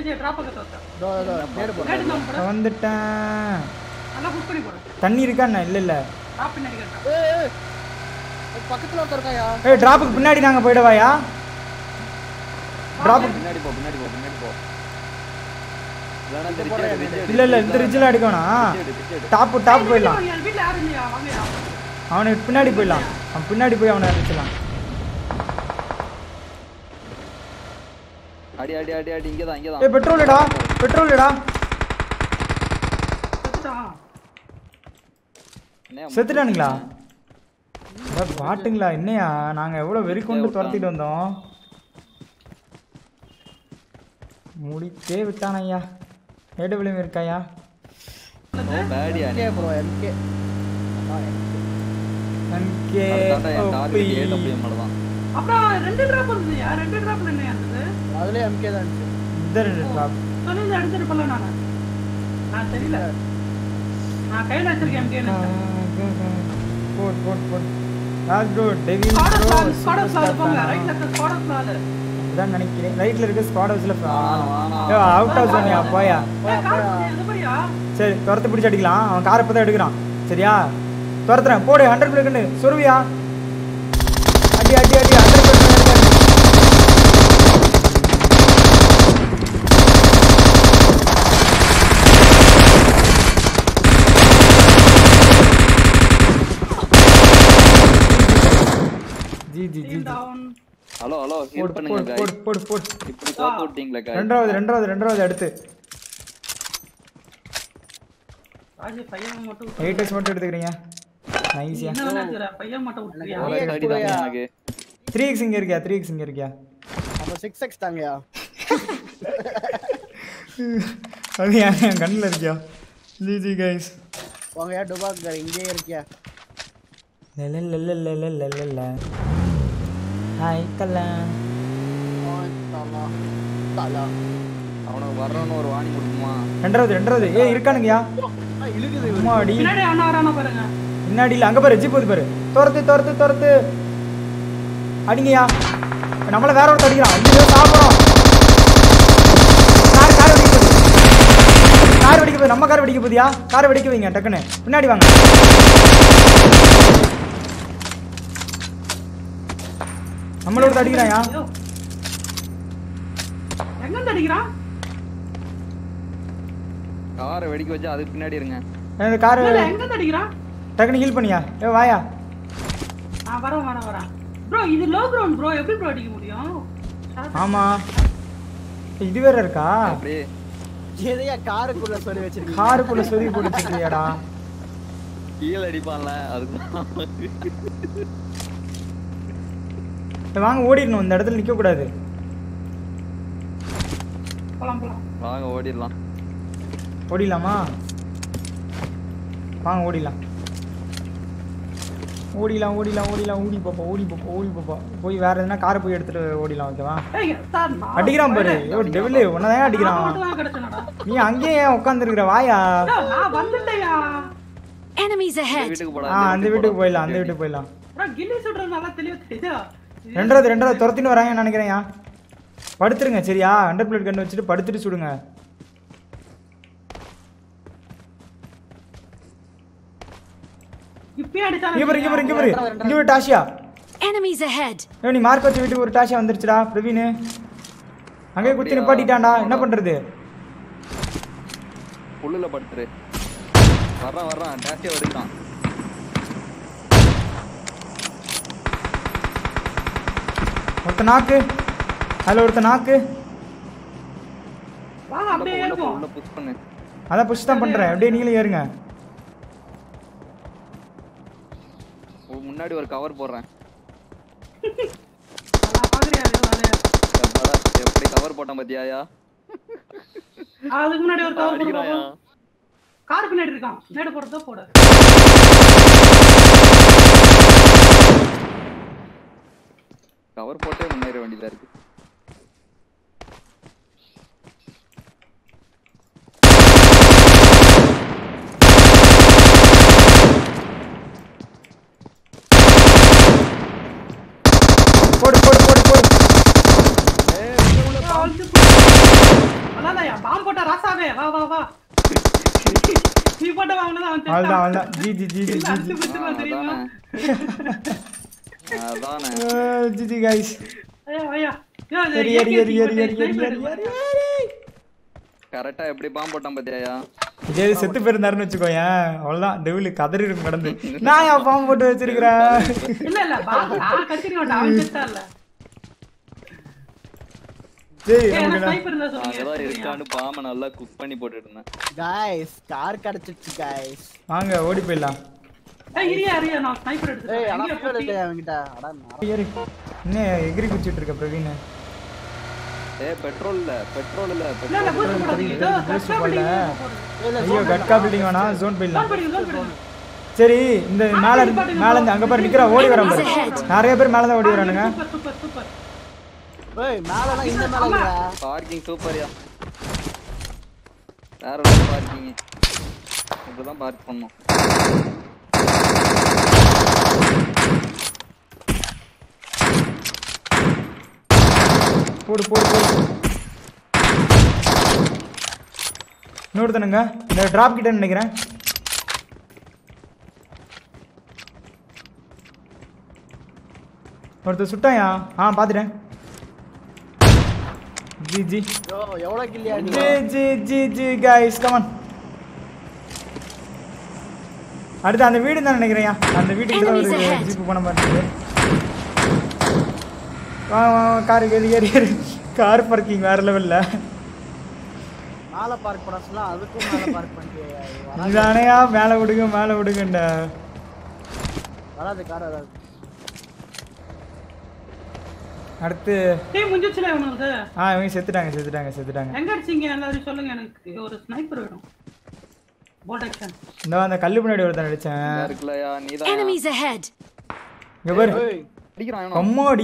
AJ drop பக்கத்துல வச்சா இதோ, இதோ, நேரு போடுறேன். நேடு நம்ம போட வந்துட்டேன் நல்லா புக் பண்ணி போடு தண்ணி இருக்கா என்ன இல்லை இல்லை டிராப் பின்னாடி கேட்டா ஏய், ஏய், ஏய், பக்கத்துல ஒருத்தர் இருக்காயா ஏய் டிராப்புக்கு பின்னாடி நாங்கள் போயிடவாயா டிராப் பின்னாடி போ பின்னாடி போ பின்னாடி போ இல்லைன்னா இந்த ரிட்ஜ் எடு, ரிட்ஜ் எடு, இல்லை இல்லை இந்த ரிட்ஜில் அடிக்கணும் ரிட்ஜ் எடு, ரிட்ஜ் எடு. டாப்பு டாப் போயிடலாம் என் வீட்டுல யாரும் இல்லையா வாங்கயா அவனுக்கு பின்னாடி போயிடலாம் அவன் பின்னாடி போய் அவனை அடிச்சிடலாம் அடி அடி அடி அடி இங்கதான் இங்கதான் ஏய் பெட்ரோல்டா பெட்ரோல்டா செத்துட்டான் என்னையா செத்துட்டானுங்களா அட பாட்டுங்களா என்னையா நாங்கள் எவ்வளோ வெறி கொண்டு துரத்திட்டு வந்தோம் முடித்தே விட்டான் ஐயா ஏடுவிலும் இருக்காயா நோ பேடியா நீ MK bro, MK. ஆமா, நன்கே அதுதான்டா என் டார்கெட் ஏடபிள்யூஎம் தான் அப்புறம் ரெண்டு டிராப் இருந்துயா ரெண்டு டிராப்ல என்ன இருந்தது அதுலயே MK தான் இருந்துச்சு. இந்த ரெண்டு ட்ராப் சொல்லி எடுத்துட்டு போல நானு நான் தெரியல நான் கையில வச்சிருக்கேன் MK bot bot bot Raj bro devil squad bro off squad off squad போங்க ரைட்ல இருக்க ஸ்குவாட் ஆஃப் ஸ்குவாட் அதான் நினைக்கிறேன் ரைட்ல இருக்க ஸ்குவாட் ஹவுஸ்ல வேணாம். அவுட் ஹவுஸ் பண்ணியா போயா ஏய் கார் எது மாதிரியா சரி துரத்து பிடிச்சு அடிக்கலாம் அவன் காரை இப்போ தான் எடுக்கிறான் சரியா துரத்துறேன் போடு ஹண்ட்ரட் பிளேக்குன்னு சொருவியா அடி அடி அடி hundred ji G ji team down hello hello heal போடு பண்ணுங்க போடு guys. போடு போடு போடு இப்படி தோத்து விட்டீங்களே guys. ரெண்டாவது ரெண்டாவது ரெண்டாவது அடுத்து ராஜி பையன் மட்டும் விட்டு. எயிட் மட்டும் எடுத்துக்கிறீங்க நீ நைஸியா என்ன நினைக்கிற பையன் மட்டும் விட்டுறியா ஒரே நீ அடி தாங்க எடுத்துக்கோயா. எனக்கு த்ரீ எக்ஸ் இங்கே இருக்கியா த்ரீ எக்ஸ் இங்கே இருக்கியா அப்ப 6x தாங்கயா. அது ஏன் என் கண்ணில் இருக்கியா ஜி ஜி கைஸ் வாங்கயா, டுபாக்கூர், இங்கேயே இருக்கியா? ஹாய் கல்லா ஆன், தலா, தலா. அவனுக்கு வர்றவனு ஒரு வாணி கொடுக்குமா ரெண்டாவது ரெண்டாவது ஏ இருக்கானுங்கயா ஆ, இழுக்குது இவரு. அம்மா அடி பின்னாடி அண்ணா வரானா பாருங்க பின்னாடி இல்லை அங்கே பாரு ஜிப் போகுது பாரு துரத்து துரத்து துரத்து அடிங்கய்யா நம்மள வேற ஒருத்தர் அடிக்கிறான் ஐயோ சாப்பிட்றோம் கார் கார் வெடிக்க போகுது கார் வெடிக்க போகுது நம்ம கார் வெடிக்க போகுதியா கார் வெடிக்க வைங்க டக்குன்னு பின்னாடி வாங்க நம்மள ஒருத்தர் அடிக்கிறாயா ஐயோ. எங்க இருந்து அடிக்கிறான் காரை வெடிக்க வச்சு அதுக்கு பின்னாடி இருங்க இந்த கார் இல்ல, எங்க இருந்து அடிக்கிறான் டக்குன்னு ஹீல் பண்ணியா ஏ வாயா ஆ வரேன் வரேன் வரேன் ப்ரோ இது லோ கிரவுண்ட் ப்ரோ எப்படி ப்ரோ அடிக்க முடியும் ஆமா இது வேற இருக்கா அப்படியே எதையா காருக்குள்ள சொல்லி வச்சிருக்கீங்க காருக்குள்ள சொதி போட்டுச்சிட்டியாடா கீழே அடிப்பான்ல அதுக்கு வாங்க ஓடிடணும் இந்த இடத்துல நிக்க கூடாது போலாம் போலாம் வாங்க ஓடிடலாம் ஓடிடலாமா வாங்க ஓடிடலாம் ஓடிடலாம் ஓடிடலாம் ஓடிடலாம் ஓடி பாப்பா ஓடி பாப்பா ஓடி பாப்பா போய் வேற எதுனா காரை போய் எடுத்துட்டு ஓடிடலாம் ஓகேவா ஏய் சார் நான் அடிக்கிறான் பாரு ஐயோ டெவிலு உன்னதான் நான் அடிக்கிறான் மட்டும் தான் கிடைச்சேனடா நீ அங்கேயே ஏன் உட்காந்துருக்கிற வாயா ஏய், நான் வந்துட்டேயா Enemies இந்த ahead! வீட்டுக்கு ஆ போடா அந்த வீட்டுக்கு போயிடலாம் அந்த வீட்டுக்கு போயிடலாம் ப்ரோ கில்லி சுடுறது நல்லா தெளிவா தெரியுதா ரெண்டாவது ரெண்டாவது துரத்தின்னு வராங்கன்னு நினைக்கிறேன்யா படுத்துருங்க சரியா ஹண்ட்ரட் பிளேட் கண்ணு வச்சுட்டு படுத்துட்டு சுடுங்க இப்பயே அடிச்சானே இங்க பாரு இங்க பாரு இங்க பாரு இங்க ஒரு டாஷியா Enemies ahead! ஏய், நீ மார்க் வச்ச வீட்டுக்கு ஒரு டாஷியா வந்துருச்சுடா பிரவீன் அங்கேயே குத்தி நிப்பாட்டிட்டான்டா என்ன பண்றது புல்லுல படுத்துரு வர்றான் வர்றான் டேக்ஸியை எடுக்கிறான் ஒருத்த நாக்கு அதுல ஒருத்த நாக்கு வாங்க உள்ள அப்படியே போ, உள்ள போ, ஏறுவோம் உள்ள புஷ் பண்ணு அதான் புஷ் தான் பண்றேன் அப்படியே நீங்களும் ஏறுங்க உ- முன்னாடி ஒரு கவர் போடுறேன் நல்லா பாக்குறியா அது வேலைய? எப்பாடா, எப்படி கவர் போட்டேன் பாத்தியாயா அதுக்கு முன்னாடி ஒரு கவர் அடிக்கிறாயா போடுவோம் கார் பின்னாடி இருக்கான் நேடு போடுறதோ போட கவர் போட்டே முன்னேற வேண்டியதா இருக்கு போடு போடு போடு போடு அவ்வளவு அதால நான் பாம்பு போட்ட ராசாவே வா வா வா நீ போட்ட வாங்கினது அவன் அவ்வளோதான் செத்தான். அவ்வளோதான் ஜி ஜி ஜி ஜி இல்ல, ஜி அடிச்சு ஜி பிடிச்சிருவான் தெரியுமா அதானே ஜி ஜி கைஸ் ஐயா ஐயா ஐயா, இது எரி எரி எரி எரி எரி எரி எரி sniper எரி கரெக்டா எப்படி பாம்பு போட்டான் பாத்தியாயா விஜய் செத்து போயிருந்தாருன்னு வச்சுக்கோயேன் அவ்வளோதான் டெவிலு கதறி இருக்கும் கடந்து நான் என் பாம்பு போட்டு வச்சிருக்கிறேன் இல்ல இல்ல பாம்பு நான் கத்திரிக்க மாட்டேன் அவன் செத்தா இல்ல ஜெய் ஏய், நமக்கு எனக்கு sniper இருந்தா சொல்லுங்க. அங்கதான் இருக்கான்னு பாம்பை நல்லா குக் பண்ணி போட்டுட்டு இருந்தேன் காய்ஸ் கார் கிடைச்சிருச்சு காய்ஸ் வாங்க ஓடி போயிடலாம் ஏய், இரியா, இரியா, நான் sniper எடுத்துட்டு ஏய் வரேன். ஆனா எங்க fuel போட்டி? இல்லையா அவன்கிட்ட அட நான் ஏறு என்ன எகிரி குச்சிட்டு இருக்க பிரவீன் ஏய் பெட்ரோல் இல்ல பெட்ரோல் இல்ல இல்ல, இல்ல, பெட்ரோல் boost போடாதீங்க. இதோ, boost கஷ்டா போடல. பிடிங்க, போடுங்க. இல்ல ஐயோ கட்கா பில்டிங் வேணாம் ஜோன் போயிடலாம் Zone பிடிங்க, zone பிடிங்க. சரி இந்த மேல இருந்து மேல இருந்து அங்க பாரு நிக்கிறா ஓடி வரான் பாரு நிறைய பேர் மேல தான் ஓடி வரானுங்க சூப்பர், சூப்பர், சூப்பர். ஏய் மேலலாம் இந்த மேல இல்லையா பார்க்கிங் சூப்பர்யா வேற ஒரு பார்க்கிங் இப்படிதான் பார்க் பண்ணோம் போடு போடு போடு இன்னொருத்தனுங்க இந்த டிராப் கிட்ட நினைக்கிறேன் ஒருத்தர் சுட்டாயா ஆ பார்த்துட்டேன் ஜி ஜி யோ எவ்வளவு கில்லியா நீ ji G G G guys come on அடுத்து அந்த வீடு தான் நினைக்கிறேன்யா அந்த வீட்டுக்கு தான் Enemies ஒரு ahead. ஜீப்பு போன மாதிரி வா வா கார் ஏறி ஏறி ஏறி கார் பார்க்கிங் வேற லெவல்ல மேல பார்க் பண்ண சொன்னா அதுக்கும் மேல பார்க் பண்ணிட்டியா இதானையா மேலே விடுங்க மேலே விடுங்கண்ட வராது கார் வராது அடுத்து டேய், முடிஞ்சிருச்சுல இவனுக்கு. ஆ இவங்க செத்துட்டாங்க செத்துட்டாங்க செத்துட்டாங்க எங்க அடிச்சீங்க எல்லாரும் சொல்லுங்க எனக்கு ஒரு ஸ்னைப்பர் வேணும் போட் ஆக்ஷன் இந்த அந்த கல்லு பின்னாடி ஒருத்தன் அடிச்சேன் இதா இருக்குல்லயா நீதான் Enemies ahead! இங்க பாரு ஏய் அடிக்கிறான் இவனும். அம்மாடி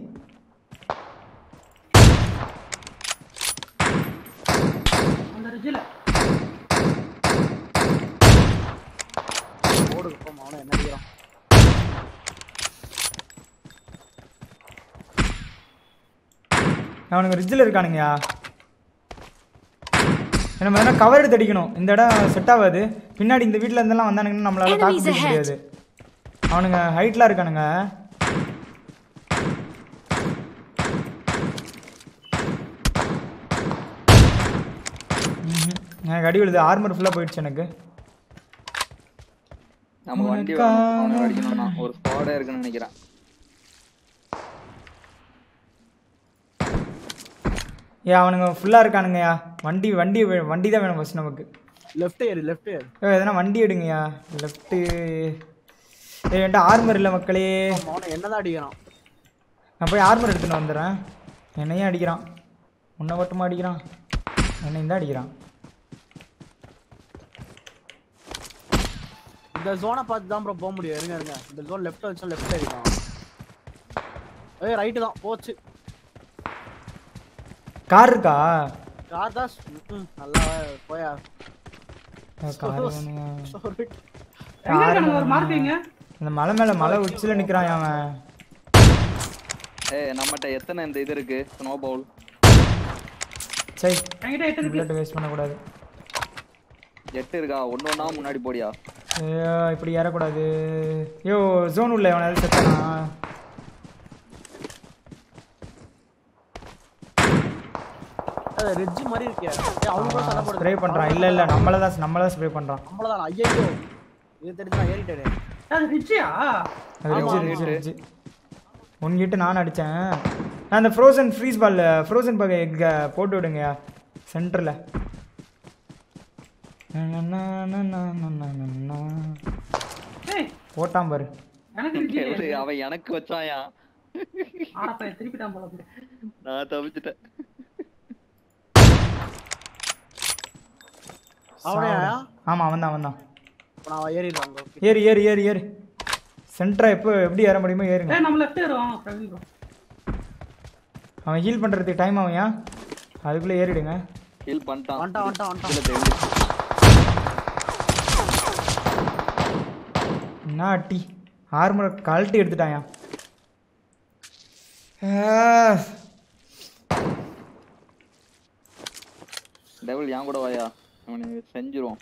அந்த ரிஜில ஓடுங்க போமா அவன என்ன அடிக்கிறான் அவனுங்க ரிட்ஜில் இருக்கானுங்கயா நம்ம எதனா கவர் எடுத்து அடிக்கணும் இந்த இடம் செட் ஆகாது பின்னாடி இந்த வீட்டில் இருந்தெல்லாம் வந்தானுங்கன்னா நம்மளால தாக்கு Enemies பிடிக்க ahead. முடியாது அவனுங்க ஹைட்லாம் இருக்கானுங்க ம்ஹும். எனக்கு அடி விழுது ஆர்மர் ஃபுல்லாக போயிடுச்சு எனக்கு நம்ம வண்டி வேணும் அவனை அடிக்கணும்னா ஒரு ஸ்குவாடே இருக்குன்னு நினைக்கிறேன் ஏ அவனுங்க ஃபுல்லாக இருக்கானுங்கய்யா வண்டி வண்டி வே- வண்டி தான் வேணும் ஃபஸ்ட் நமக்கு லெஃப்ட் ஏறு லெஃப்ட் ஏறு ஏ எதனா வண்டி எடுங்கய்யா லெஃப்ட்டு ஏ என்கிட்ட ஆர்மர் இல்லை மக்களே அவனை என்னதான் அடிக்கிறான் நான் போய் ஆர்மர் எடுத்துன்னு வந்துடுறேன் என்னையும் அடிக்கிறான் உன்னை மட்டுமா அடிக்கிறான் என்னையும் தான் அடிக்கிறான் இந்த ஜோனை பார்த்து தான் ப்ரோ போக முடியும் இருங்க இருங்க இந்த ஜோன் லெஃப்ட் வச்சா லெஃப்ட் அடிக்கலாம் ஏய் ரைட்டு தான் போச்சு கார் இருக்கா கார் தான் ம், நல்லா போயா கார் வேணுங்க. sorry. எங்க இருக்கானுங்க ஒரு மார்க்கிங்க இந்த மலை மேலே மலை உச்சியில் நிற்கிறான் அவன் ஏய் நம்மகிட்ட எத்தனை இந்த இது இருக்கு ஸ்னோ பவுல் சரி என்கிட்ட எட்டு இருக்கு புல்லட் வேஸ்ட் பண்ணக்கூடாது எட்டு இருக்கா ஒண்ணு ஒண்ணா முன்னாடி போடியா ஐயோ இப்படி ஏறக்கூடாது ஐயோ ஜோன் உள்ள அவனை செத்தானா அது ரெஜ்ஜி மாதிரி இருக்கியா ஏய் அவங்க கூட சண்டை போடுது ஸ்ப்ரே பண்ணுறான் இல்லை இல்லை நம்மளை தான் நம்மளை தான் ஸ்ப்ரே பண்ணுறான் நம்மளதான் ஐயோ இது தெரிஞ்சு நான் ஏறிட்டேனே அது ரிச்சியா அது ரிஜி ரிஜி ரிஜி உன்கிட்ட நான் அடித்தேன் நான் அந்த ஃப்ரோசன் ஃப்ரீஸ் பால் ஃப்ரோசன் பகை இங்கே போட்டு விடுங்க சென்டரில் ஏய் போட்டான் பாரு எனக்கு ரிச்சி எவரு? அவன் எனக்கு வச்சாயா ஆடப்பா திருப்பிட்டான் போல இருக்கு. நான் தவிச்சிட்டேன் அவனையா ஆமாம் அவன் தான் அவன் தான் இப்ப நான் ஏறிடுறாங்க ஓகே ஏறு ஏறு ஏறு ஏறு சென்டரா எப்போ எப்படி ஏற முடியுமோ ஏறுங்க ஏய் நம்ம லெஃப்ட் ஏறுவோம் பிரவீன் bro. அவன் ஹீல் பண்ணுறதுக்கு டைம் ஆகும்யா அதுக்குள்ளே ஏறிடுங்க ஹீல் பண்ணிட்டான் வந்துட்டான் வந்துட்டான் வந்துட்டான் இதுல தெரிஞ்சிச்சு. என்ன அட்டி ஆர்மரை கழட்டி எடுத்துட்டாயா டெவல் என் கூட வாயா அவனை செஞ்சிருவோம்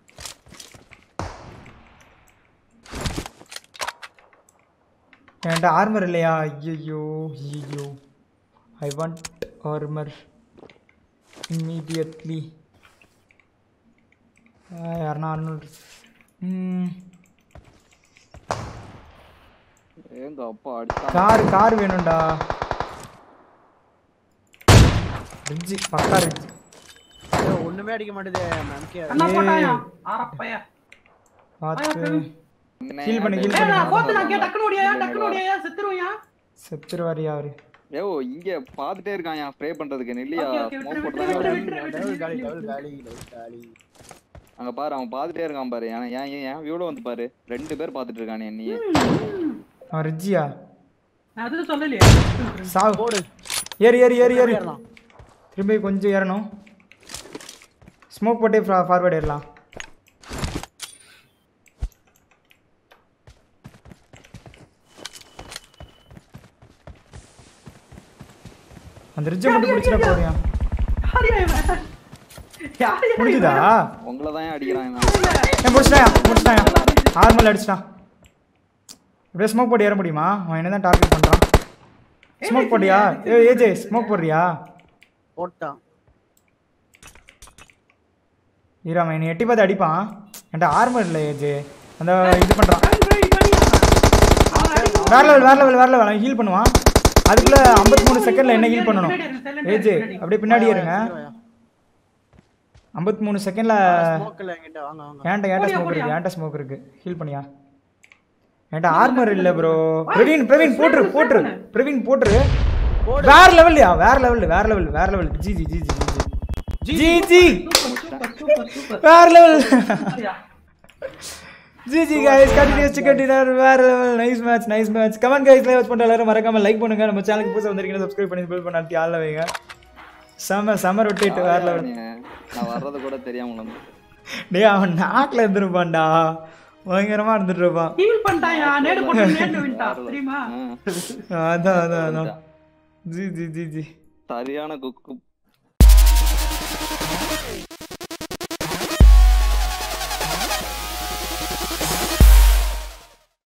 என்கிட்ட ஆர்மர் இல்லையா ஐயோ ஐயோ ஐ வாண்ட் ஆர்மர் இம்மீடியட்லி யாருன்னா அறுநூறு ம் எங்க அப்பா அடிச்சா கார் கார் வேணும்டா ரிட்ஜி பக்கா ரிட்ஜி ஏய், ஒண்ணுமே அடிக்க மாட்டேதே எம்கே அண்ணா போட்டாயா ஆரப்பையா பார்த்து என்ன Heal பண்ணு, heal ஏய் பண்ணு. நான் கோத்து நான் கே டக்குனு ஓடியா டக்குனு ஓடியா செத்துருவியா செத்துருவாரியா அவரு ஏோ இங்க பாத்துட்டே இருக்கான் என் ஸ்ப்ரே பண்றதுக்கு நெல்லியா Okay, okay, ஸ்மோக் விட்டுரு, போட்டு விட்டுரு, விட்டுரு. டபுள் காலி டபுள் காலி டபுள் காலி அங்க பாரு அவன் பாத்துட்டே இருக்கான் பாரு ஏன் ஏன் ஏன் ஏன் வியூல வந்து பாரு ரெண்டு பேர் பாத்துட்டு இருக்கானே நீ அவன் ரிட்ஜியா நான் அதுக்கு சொல்லலையே சாவு போடு ஏறு ஏறு ஏறு ஏறு ஏறலாம். திரும்பி கொஞ்சம் ஏறணும் ஸ்மோக் போட்டே ஃபார்வர்ட் ஏறலாம் அந்த ரிட்ஜை மட்டும் பிடிச்சிட போறியா யாரையா இவன் யாரையா இவன்? முடிஞ்சுதா உங்களை தான் அடிக்கிறான் இவன். ஏன் முடிச்சிட்டாயா முடிச்சிட்டாயா ஆர்மல் அடிச்சிட்டான் இப்படியே ஸ்மோக் போட்டு ஏற முடியுமா அவன் என்ன தான் டார்கெட் பண்ணுறான் ஸ்மோக் போட்டியா ஏ ஏஜே ஸ்மோக் போடுறியா போட்டான் ஈராம என்னை எட்டி பார்த்து அடிப்பான் என்கிட்ட ஆர்மர் இல்லை ஏஜே அந்த இது பண்ணுறான் Try பண்ணி அவன் அடிக்கும். வேற லெவல் வேற லெவல் வேற லெவல் அவன் ஹீல் பண்ணுவான் அதுக்குள்ள ஐம்பத்தி மூணு செகண்ட்ல என்ன ஹீல் பண்ணணும் பின்னாடி இரு, silent ஏஜே இரு, பின்னாடி. அப்படியே பின்னாடி இருங்க ஐம்பத்தி மூணு செகண்ட்ல ஸ்மோக் இல்ல என்கிட்ட வாங்க வாங்க ஏன்ட்ட ஏன்ட்ட போடியா, ஸ்மோக் இருக்கு போடியா. ஏன்ட்ட ஸ்மோக் இருக்கு ஹீல் பண்ணியா என்கிட்ட ஆர்மர் இல்ல ப்ரோ பிரவீன் பிரவீன் போட்டுரு போட்டுரு பிரவீன் போட்டுரு வேற லெவல்யா வேற லெவல் வேற லெவல் வேற level G G G G G G G super super super வேற level super G G guys continues to continue வேற level nice match nice match comment guys live watch பண்ண எல்லாரும் மறக்காம லைக் பண்ணுங்க நம்ம சேனலுக்கு புதுசா வந்திருக்கீங்க சப்ஸ்கிரைப் பண்ணி பெல் பண்ணி அழுத்தி ஆள்ல வைங்க செம செம ரொட்டேட் வேற லெவல் நீ, நான் வர்றது கூட தெரியாம வந்து டேய் அவன் நாட்டில் இருந்திருப்பான்டா பயங்கரமா இருந்துட்டு இருப்பான் ஹீல் பண்ணிட்டாயா நேடு போட்டு நேடு விட்டா தெரியுமா அதான் அதான் அதான் ஜி ஜி ஜி ஜி சரியான குக்கு